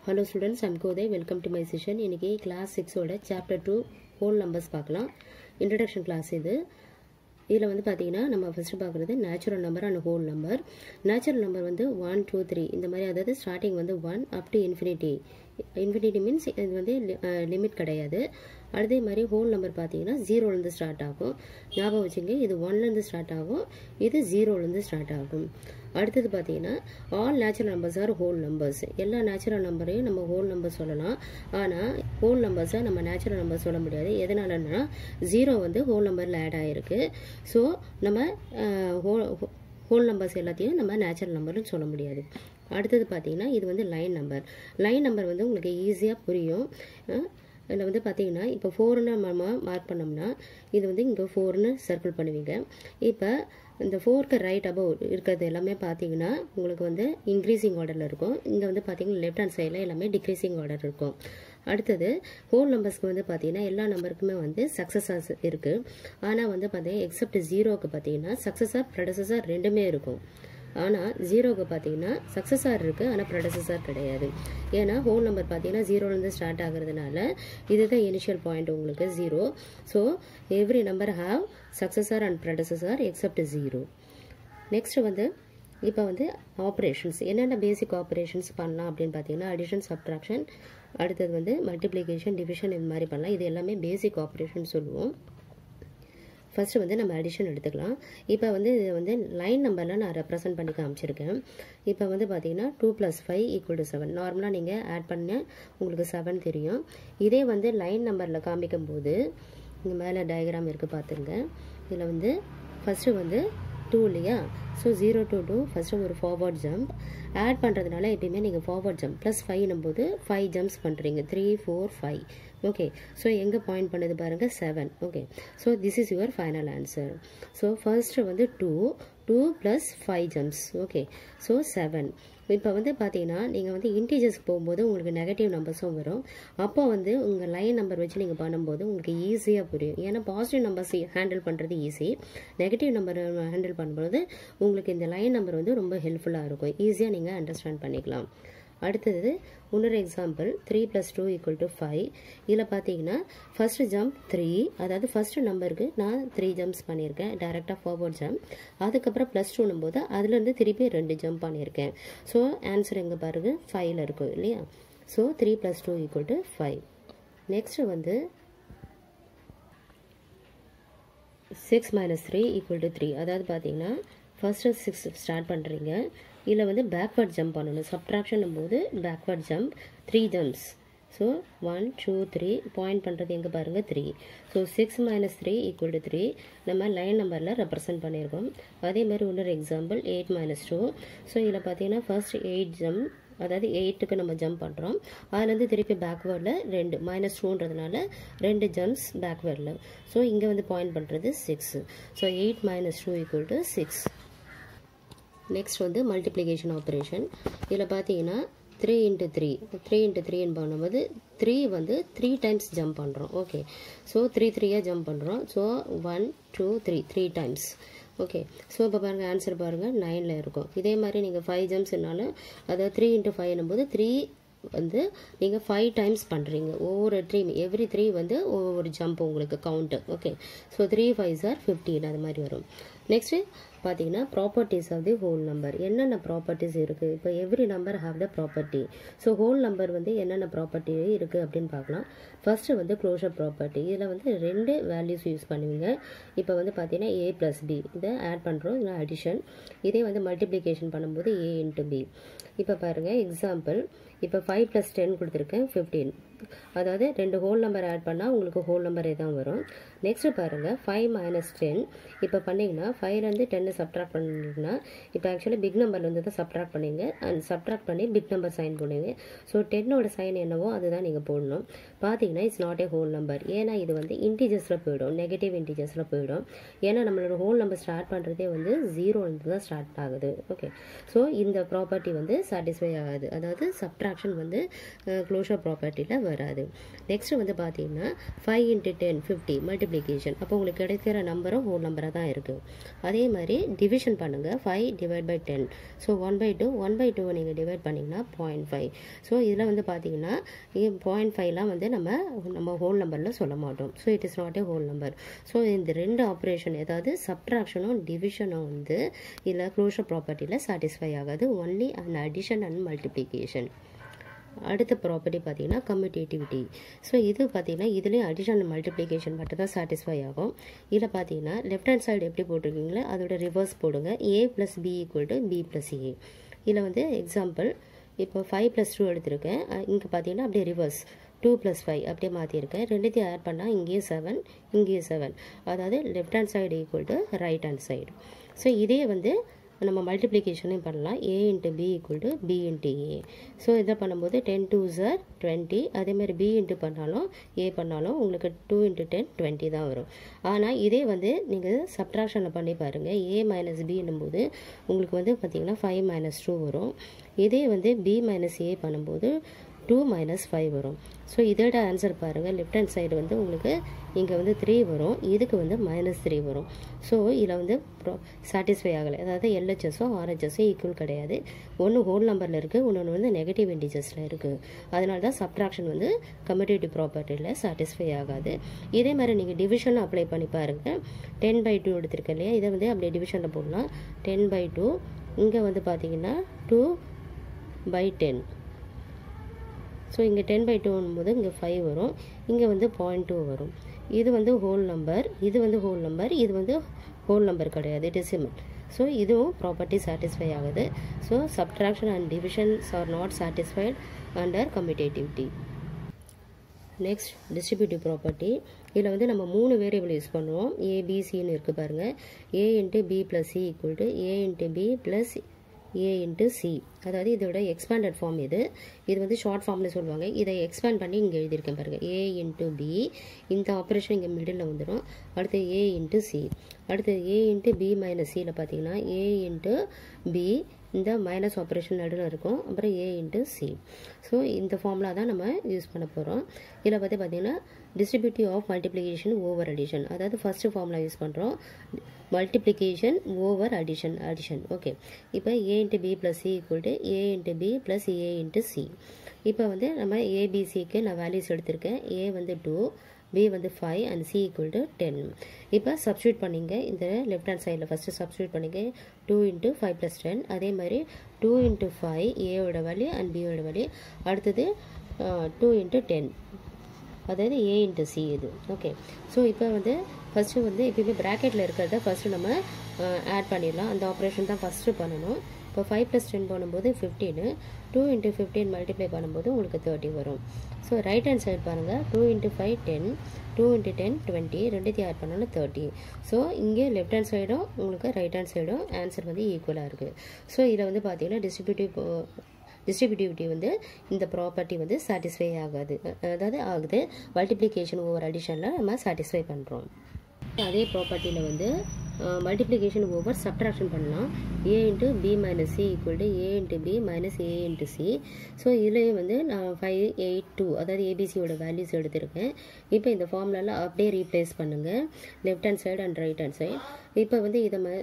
hello students I'm Kothai welcome to my session இன்னைக்கு class சிக்ஸோட chapter two whole numbers பார்க்கலாம் introduction class இது இதில் வந்து பார்த்தீங்கன்னா நம்ம ஃபஸ்ட்டு பார்க்குறது natural number and whole number natural number வந்து ஒன் டூ த்ரீ இந்த மாதிரி அதாவது ஸ்டார்டிங் வந்து one up to infinity infinity means இது வந்து லிமிட் கிடையாது அதே மாதிரி ஹோல் நம்பர் பார்த்தீங்கன்னா ஜீரோலேருந்து ஸ்டார்ட் ஆகும் ஞாபகம் வச்சுங்க இது ஒன்லேருந்து ஸ்டார்ட் ஆகும் இது ஜீரோலேருந்து ஸ்டார்ட் ஆகும் அடுத்தது பார்த்தீங்கன்னா all natural numbers are whole numbers எல்லா நேச்சுரல் நம்பரையும் நம்ம ஹோல் நம்பர் சொல்லலாம் ஆனால் ஹோல் நம்பர்ஸை நம்ம நேச்சுரல் நம்பர் சொல்ல முடியாது எதனாலன்னா ஜீரோ வந்து ஹோல் நம்பரில் ஆட் ஆகிருக்கு ஸோ நம்ம ஹோல் ஹோல் நம்பர்ஸ் எல்லாத்தையும் நம்ம நேச்சுரல் நம்பர்னு சொல்ல முடியாது அடுத்தது பார்த்தீங்கன்னா இது வந்து லைன் நம்பர் லைன் நம்பர் வந்து உங்களுக்கு ஈஸியாக புரியும் இதில் வந்து பார்த்தீங்கன்னா இப்போ ஃபோர்னு நம்ம மார்க் பண்ணோம்னா இது வந்து இங்கே ஃபோர்னு சர்க்கிள் பண்ணுவீங்க இப்போ இந்த ஃபோர்க்கு ரைட் அபவ் இருக்கிறது எல்லாமே பார்த்தீங்கன்னா உங்களுக்கு வந்து இன்க்ரீசிங் ஆர்டரில் இருக்கும் இங்கே வந்து பார்த்தீங்கன்னா லெஃப்ட் ஹேண்ட் சைடில் எல்லாமே டிக்ரீசிங் ஆர்டர் இருக்கும் அடுத்தது ஹோல் நம்பர்ஸ்க்கு வந்து பார்த்தீங்கன்னா எல்லா நம்பருக்குமே வந்து சக்ஸஸாஸ் இருக்குது ஆனால் வந்து பார்த்தீங்கன்னா எக்ஸப்ட் ஜீரோக்கு பார்த்தீங்கன்னா சக்ஸஸார் ப்ரெடசஸார் ரெண்டுமே இருக்கும் ஆனால் ஜீரோக்கு பார்த்தீங்கன்னா சக்ஸஸார் இருக்குது ஆனால் ப்ரெடசஸார் கிடையாது ஏன்னா ஹோல் நம்பர் பார்த்தீங்கன்னா ஜீரோலேருந்து ஸ்டார்ட் ஆகுறதுனால இதுதான் இனிஷியல் பாயிண்ட் உங்களுக்கு zero so every number have successor and predecessor except zero next வந்து இப்போ வந்து ஆப்ரேஷன்ஸ் என்னென்ன பேசிக் ஆப்ரேஷன்ஸ் பண்ணலாம் அப்படின்னு பார்த்தீங்கன்னா அடிஷன் சப்ட்ராக்ஷன் அடுத்தது வந்து மல்டிப்ளிகேஷன் டிவிஷன் இந்த மாதிரி பண்ணலாம் இது எல்லாமே பேசிக் ஆப்ரேஷன் சொல்லுவோம் ஃபஸ்ட்டு வந்து நம்ம அடிஷன் எடுத்துக்கலாம் இப்போ வந்து இது வந்து லைன் நம்பரில் நான் ரெப்ரசன்ட் பண்ணி காமிச்சிருக்கேன் இப்போ வந்து பார்த்தீங்கன்னா two plus five equal to seven நார்மலாக நீங்கள் ஆட் பண்ண உங்களுக்கு செவன் தெரியும் இதே வந்து லைன் நம்பரில் காமிக்கும் போது இங்கே மேலே டயக்ராம் இருக்குது பார்த்துருங்க இதில் வந்து ஃபஸ்ட்டு வந்து டூ இல்லையா so zero two two first ஒரு ஃபார்வர்ட் ஜம்ப் ஆட் பண்ணுறதுனால எப்பயுமே நீங்கள் ஃபார்வர்ட் ஜம்ப் ப்ளஸ் ஃபைவ்னும் போது ஃபைவ் ஜம்ப்ஸ் பண்ணுறீங்க three four five okay so எங்கே பாயிண்ட் பண்ணது பாருங்கள் seven okay so this is your final answer so first வந்து two two plus five jumps okay so seven இப்போ வந்து பார்த்தீங்கன்னா நீங்கள் வந்து இன்டீஜர்ஸ்க்கு போகும்போது உங்களுக்கு நெகட்டிவ் நம்பர்ஸும் வரும் அப்போ வந்து உங்கள் லைன் நம்பர் வச்சு நீங்கள் பண்ணும்போது உங்களுக்கு ஈஸியாக புரியும் ஏன்னா பாசிட்டிவ் நம்பர்ஸ் ஹேண்டில் பண்ணுறது ஈஸி நெகட்டிவ் நம்பர் ஹேண்டில் பண்ணும்போது உங்களுக்கு இந்த லைன் நம்பர் வந்து ரொம்ப ஹெல்ப்ஃபுல்லாக இருக்கும் ஈஸியாக நீங்கள் அண்டர்ஸ்டாண்ட் பண்ணிக்கலாம் அடுத்தது இன்னொரு example three plus two equal to five இதில் பார்த்தீங்கன்னா ஃபஸ்ட்டு ஜம்ப் த்ரீ அதாவது ஃபஸ்ட்டு நம்பருக்கு நான் த்ரீ ஜம்ப்ஸ் பண்ணியிருக்கேன் டேரெக்டாக ஃபார்வர்ட் ஜம்ப் அதுக்கப்புறம் ப்ளஸ் டூனும் போது அதுலேருந்து திருப்பி ரெண்டு ஜம்ப் பண்ணியிருக்கேன் ஸோ ஆன்சர் எங்கே பாருங்க ஃபைவ்ல இருக்கும் இல்லையா so three plus two equal to five next வந்து six minus three equal to three அதாவது பார்த்தீங்கன்னா ஃபஸ்ட்டு சிக்ஸ் ஸ்டார்ட் பண்ணுறீங்க இதில் வந்து பேக்வர்ட் ஜம்ப் பண்ணணும் சப்ட்ராக்ஷன் போது backward jump three jumps so one two three point பண்ணுறது எங்கே பாருங்கள் three so six minus three equal to three நம்ம லைன் நம்பரில் ரெப்ரசன்ட் பண்ணியிருக்கோம் அதே மாதிரி இன்னொரு example eight minus two so இதில் பார்த்தீங்கன்னா ஃபர்ஸ்ட் எயிட் ஜம்ப் அதாவது எயிட்டுக்கு நம்ம ஜம்ப் பண்ணுறோம் அதுலேருந்து திருப்பி பேக்வேர்டில் ரெண்டு மைனஸ் டூன்றதுனால ரெண்டு ஜம்ப்ஸ் பேக்வேர்டில் ஸோ இங்கே வந்து பாயிண்ட் பண்ணுறது six so eight minus two equal to six next வந்து மல்டிப்ளிகேஷன் ஆப்ரேஷன் இதில் பார்த்தீங்கன்னா three into three three into த்ரீன்னு பண்ணும்போது த்ரீ வந்து த்ரீ டைம்ஸ் ஜம்ப் பண்ணுறோம் ஓகே ஸோ த்ரீ த்ரீயாக ஜம்ப் பண்ணுறோம் so one two three three times okay so இப்போ பாருங்கள் ஆன்சர் பாருங்கள் நைனில் இருக்கும் இதே மாதிரி நீங்கள் ஃபைவ் ஜம்ப்ஸ்னாலும் அதாவது த்ரீ இன்ட்டு ஃபைவ்னும் போது த்ரீ வந்து நீங்கள் ஃபைவ் டைம்ஸ் பண்ணுறீங்க ஒவ்வொரு த்ரீ எவ்ரி த்ரீ வந்து ஒவ்வொரு ஜம்ப் உங்களுக்கு count okay so three five sir fifteen அது மாதிரி வரும் நெக்ஸ்ட்டு பார்த்தீங்கன்னா properties of the whole number என்னென்ன ப்ராப்பர்ட்டிஸ் இருக்குது இப்போ every number have the property so whole number வந்து என்னென்ன ப்ராப்பர்ட்டி இருக்குது அப்படின்னு பார்க்கலாம் ஃபஸ்ட்டு வந்து க்ளோஷர் ப்ராப்பர்ட்டி இதில் வந்து ரெண்டு வேல்யூஸ் யூஸ் பண்ணுவீங்க இப்போ வந்து பார்த்தீங்கன்னா ஏ ப்ளஸ் பி இதை ஆட் பண்ணுறோம் இல்லை அடிஷன் இதே வந்து மல்டிப்ளிகேஷன் பண்ணும்போது ஏ இன்ட்டு பி இப்போ பாருங்கள் எக்ஸாம்பிள் இப்போ ஃபைவ் ப்ளஸ் டென் கொடுத்துருக்கேன் ஃபிஃப்டீன் அதாவது ரெண்டு ஹோல் நம்பர் ஆட் பண்ணால் உங்களுக்கு ஹோல் நம்பரே தான் வரும் நெக்ஸ்ட்டு பாருங்கள் ஃபைவ் மைனஸ் டென் இப்போ பண்ணிங்கன்னா ஃபைவ்லேருந்து டென்னு சப்ட்ராக்ட் பண்ணிங்கன்னா இப்போ ஆக்சுவலி பிக் நம்பர்லேருந்து தான் சப்ட்ராக்ட் பண்ணீங்க அண்ட் சப்ட்ராக்ட் பண்ணி பிக் நம்பர் சைன் பண்ணுவீங்க ஸோ டென்னோட சைன் என்னவோ அதுதான் நீங்கள் போடணும் பார்த்தீங்கன்னா it's not a whole number ஏன்னா இது வந்து இன்டீஜர்ஸில் போயிடும் நெகட்டிவ் இன்டீஜர்ஸில் போயிடும் ஏன்னா நம்மளோட ஹோல் நம்பர் ஸ்டார்ட் பண்ணுறதே வந்து ஜீரோலேருந்து தான் ஸ்டார்ட் ஆகுது ஓகே ஸோ இந்த ப்ராப்பர்ட்டி வந்து சாட்டிஸ்ஃபை ஆகாது அதாவது சப்ட்ராக்ஷன் வந்து க்ளோஷர் ப்ராப்பர்ட்டியில் வராது நெக்ஸ்ட் வந்து பார்த்தீங்கன்னா five into ten fifty multiplication அப்போ உங்களுக்கு கிடைக்கிற நம்பரும் ஹோல் நம்பராக தான் இருக்குது அதே மாதிரி டிவிஷன் பண்ணுங்கள் five divide by ten so one by two one by டூவை நீங்கள் டிவைட் பண்ணிங்கன்னா பாயிண்ட் ஃபைவ் ஸோ இதில் வந்து பார்த்தீங்கன்னா பாயிண்ட் ஃபைவ்லாம் வந்து நம்ம நம்ம ஹோல் நம்பரில் சொல்ல மாட்டோம் so it is not a whole number so இந்த ரெண்டு ஆப்ரேஷன் ஏதாவது சப்ட்ராக்ஷனும் டிவிஷனும் வந்து இதில் க்ளோஷர் ப்ராப்பர்ட்டியில் சாட்டிஸ்ஃபை ஆகாது only and addition and multiplication அடுத்த ப்ராப்பர்ட்டி பார்த்தீங்கன்னா கம்யூட்டேட்டிவிட்டி ஸோ இது பார்த்தீங்கன்னா இதுலேயும் அடிஷனல் மல்டிப்ளிகேஷன் மட்டும் தான் சாட்டிஸ்ஃபை ஆகும் இதில் பார்த்தீங்கன்னா லெஃப்ட் ஹேண்ட் சைடு எப்படி போட்டிருக்கீங்களோ அதோட ரிவர்ஸ் போடுங்க A plus B equal to B plus A இதில் வந்து எக்ஸாம்பிள் இப்போ ஃபைவ் ப்ளஸ் டூ எடுத்திருக்கேன் இங்கே பார்த்தீங்கன்னா அப்படியே ரிவர்ஸ் டூ ப்ளஸ் ஃபைவ் அப்படியே மாற்றிருக்கேன் ரெண்டுத்தையும் ஆட் பண்ணால் இங்கேயும் செவன் இங்கேயும் செவன் அதாவது left hand side equal to right hand side so இதே வந்து நம்ம மல்டிப்ளிகேஷனையும் பண்ணலாம் A into B equal to B into A so இதை பண்ணும்போது டென் டூ ஜார் டுவெண்ட்டி அதேமாதிரி பி இன்ட்டு பண்ணாலும் ஏ பண்ணாலும் உங்களுக்கு டூ இன்ட்டு டென் டுவெண்ட்டி தான் வரும் ஆனால் இதே வந்து நீங்கள் சப்ட்ராக்ஷனில் பண்ணி பாருங்கள் ஏ மைனஸ் பின்னும் போது உங்களுக்கு வந்து பார்த்திங்கன்னா ஃபைவ் மைனஸ் டூ வரும் இதே வந்து பி மைனஸ் ஏ பண்ணும்போது டூ மைனஸ் ஃபைவ் வரும் ஸோ இதோட ஆன்சர் பாருங்கள் லெஃப்ட் ஹேண்ட் சைடு வந்து உங்களுக்கு இங்கே வந்து த்ரீ வரும் இதுக்கு வந்து மைனஸ் த்ரீ வரும் ஸோ இதில் வந்து ப்ரோ சாட்டிஸ்ஃபை ஆகலை அதாவது எல்ஹெச்எஸும் ஆர்ஹெச்எஸும் ஈக்குவல் கிடையாது ஒன்று ஹோல் நம்பரில் இருக்குது இன்னொன்று வந்து நெகட்டிவ் இன்டிஜஸில் இருக்குது அதனால தான் சப்ட்ராக்ஷன் வந்து கம்யூட்டேட்டிவ் ப்ராப்பர்ட்டியில் சாட்டிஸ்ஃபை ஆகாது இதே மாதிரி நீங்கள் டிவிஷன் அப்ளை பண்ணி பாருங்கள் டென் பை டூ எடுத்திருக்கேன் இல்லையா இதை வந்து அப்படியே டிவிஷனில் போடலாம் டென் பை டூ இங்கே வந்து பார்த்தீங்கன்னா டூ பை டென் ஸோ இங்கே டென் பை டூன்னும் போது இங்கே ஃபைவ் வரும் இங்கே வந்து பாயிண்ட் டூ வரும் இது வந்து ஹோல் நம்பர் இது வந்து ஹோல் நம்பர் இது வந்து ஹோல் நம்பர் கிடையாது டெசிமல் ஸோ இதுவும் ப்ராப்பர்ட்டி சாட்டிஸ்ஃபை ஆகுது so subtraction and divisions are not satisfied under commutativity next distributive property இதில் வந்து நம்ம மூணு வேரியபிள் யூஸ் பண்ணுவோம் ஏபிசின்னு இருக்குது பாருங்கள் A into B plus C equal to A into B plus A into C அதாவது இதோட எக்ஸ்பேண்டட் ஃபார்ம் இது இது வந்து ஷார்ட் ஃபார்மில் சொல்லுவாங்க இதை எக்ஸ்பேண்ட் பண்ணி இங்கே எழுதியிருக்கேன் பாருங்கள் ஏ இன்ட்டு பி இந்த ஆப்ரேஷன் இங்கே மிடில் வந்துடும் அடுத்து ஏ இன்ட்டு சி அடுத்து ஏ இன்ட்டு பி மைனஸ் சியில் பார்த்தீங்கன்னா ஏ இன்ட்டு பி இந்த மைனஸ் ஆப்ரேஷன் நடுவில் இருக்கும் அப்புறம் ஏ இன்ட்டு சி ஸோ இந்த ஃபார்முலா தான் நம்ம யூஸ் பண்ண போகிறோம் இதில் பார்த்து பார்த்தீங்கன்னா distributive of multiplication over addition அதாவது ஃபஸ்ட்டு ஃபார்முலா யூஸ் பண்ணுறோம் multiplication over addition addition okay இப்போ A into B plus C equal to A into B plus A into C இப்போ வந்து நம்ம ஏபிசிக்கு நான் வேல்யூஸ் எடுத்திருக்கேன் ஏ வந்து டூ பி வந்து five and C equal to ten இப்போ சப்ஸ்டியூட் பண்ணிங்க இந்த லெஃப்ட் ஹேண்ட் சைடில் ஃபஸ்ட்டு சப்ஸ்டியூட் பண்ணிங்க two into five plus ten அதே மாதிரி டூ இன்ட்டு ஃபைவ் ஏவோட வேல்யூ அண்ட் பியோட வேல்யூ அடுத்தது டூ இன்ட்டு டென் அதாவது ஏ இன்ட்டு சி இது ஓகே ஸோ இப்போ வந்து ஃபஸ்ட்டு வந்து எப்பயுமே ப்ராக்கெட்டில் இருக்கிறத ஃபஸ்ட்டு நம்ம ஆட் பண்ணிடலாம் அந்த ஆப்ரேஷன் தான் ஃபஸ்ட்டு பண்ணணும் இப்போ ஃபைவ் ப்ளஸ் டென் பண்ணும்போது fifteen two into fifteen multiply பண்ணும்போது உங்களுக்கு தேர்ட்டி வரும் ஸோ ரைட் ஹேண்ட் சைடு பாருங்கள் two into five ten two into ten twenty ரெண்டுத்தையும் ஆட் பண்ணாலும் தேர்ட்டி ஸோ இங்கே லெஃப்ட் ஹேண்ட் சைடும் உங்களுக்கு ரைட் ஹேண்ட் சைடும் ஆன்சர் வந்து ஈக்குவலாக இருக்குது ஸோ இதில் வந்து பார்த்தீங்கன்னா டிஸ்ட்ரிபியூட்டிவ் டிஸ்ட்ரிபியூட்டிவிட்டி வந்து இந்த ப்ராப்பர்ட்டி வந்து சாட்டிஸ்ஃபை ஆகாது அதாவது ஆகுது மல்டிப்ளிகேஷன் ஓவர் அடிஷனில் நம்ம சாட்டிஸ்ஃபை பண்ணுறோம் அதே ப்ராப்பர்ட்டியில் வந்து மல்டிப்ளிகேஷன் ஓவர் சப்ட்ராக்ஷன் பண்ணலாம் A into B minus C equal to A into B minus A into C so இதுலேயே வந்து நான் ஃபைவ் எயிட் டூ அதாவது ஏபிசியோட வேல்யூஸ் எடுத்திருக்கேன் இப்போ இந்த ஃபார்முலாவில் அப்படியே ரீப்ளேஸ் பண்ணுங்கள் left hand side and right hand side இப்போ வந்து இதை ம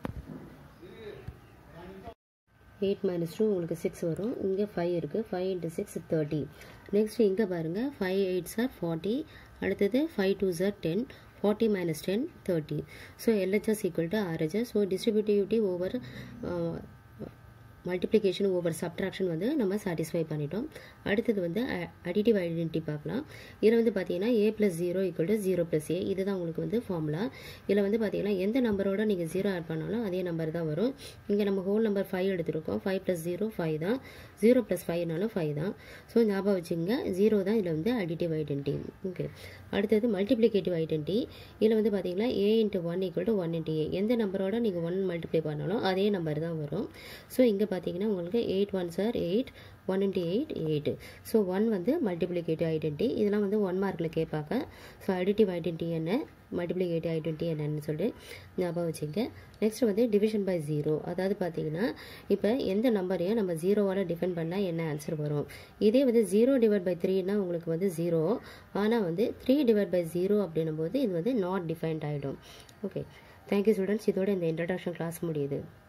எயிட் மைனஸ் டூ உங்களுக்கு சிக்ஸ் வரும் இங்கே ஃபைவ் இருக்குது five into six thirty next இங்கே பாருங்கள் ஃபைவ் எயிட் சார் ஃபார்ட்டி அடுத்தது five two are ten forty minus ten thirty so LHS equal to RHS so distributivity over multiplication over subtraction வந்து நம்ம satisfy பண்ணிட்டோம் அடுத்தது வந்து அடிட்டிவ் ஐடென்டிட்டி பார்க்கலாம் இதில் வந்து பார்த்தீங்கன்னா A plus zero equal to zero plus A இதுதான் உங்களுக்கு வந்து ஃபார்முலா இதில் வந்து பார்த்தீங்கன்னா எந்த நம்பரோட நீங்கள் ஜீரோ ஆட் பண்ணாலும் அதே நம்பர் தான் வரும் இங்கே நம்ம ஹோல் நம்பர் ஃபைவ் எடுத்திருக்கோம் ஃபைவ் ப்ளஸ் ஜீரோ ஃபைவ் தான் ஜீரோ ப்ளஸ் ஃபைவ்னாலும் ஃபைவ் தான் ஸோ ஞாபகம் வச்சுங்க ஜீரோ தான் இதில் வந்து அடிட்டிவ் ஐடென்டி ஓகே அடுத்தது மல்டிப்ளிகேட்டிவ் ஐடென்டி இதில் வந்து பார்த்தீங்கன்னா A into one equal to one into A எந்த நம்பரோட நீங்கள் ஒன் மல்டிப்ளை பண்ணாலும் அதே நம்பர் தான் வரும் ஸோ இங்கே பார்த்தீங்கன்னா உங்களுக்கு eight one are eight one into eight eight so one வந்து மல்டிப்ளிகேட்டிவ் ஐடென்டி இதெல்லாம் வந்து ஒன் மார்க்கில் கேட்பாங்க ஸோ அடிட்டிவ் ஐடென்டி என்ன மல்டிப்ளிகேட்டிவ் ஐடென்டி என்னன்னு சொல்லி ஞாபகம் வச்சுங்க நெக்ஸ்ட் வந்து டிவிஷன் பை ஜீரோ அதாவது பார்த்தீங்கன்னா இப்போ எந்த நம்பரையும் நம்ம ஜீரோவால் டிஃபைன் பண்ணால் என்ன ஆன்சர் வரும் இதே வந்து ஜீரோ டிவைட் பை த்ரீனா உங்களுக்கு வந்து ஜீரோ ஆனால் வந்து த்ரீ டிவைட் பை ஜீரோ அப்படின்னும் போது இது வந்து நாட் டிஃபைன்ட் ஆகிடும் ஓகே தேங்க்யூ ஸ்டூடெண்ட்ஸ் இதோட இந்த இன்ட்ரடக்ஷன் கிளாஸ் முடியுது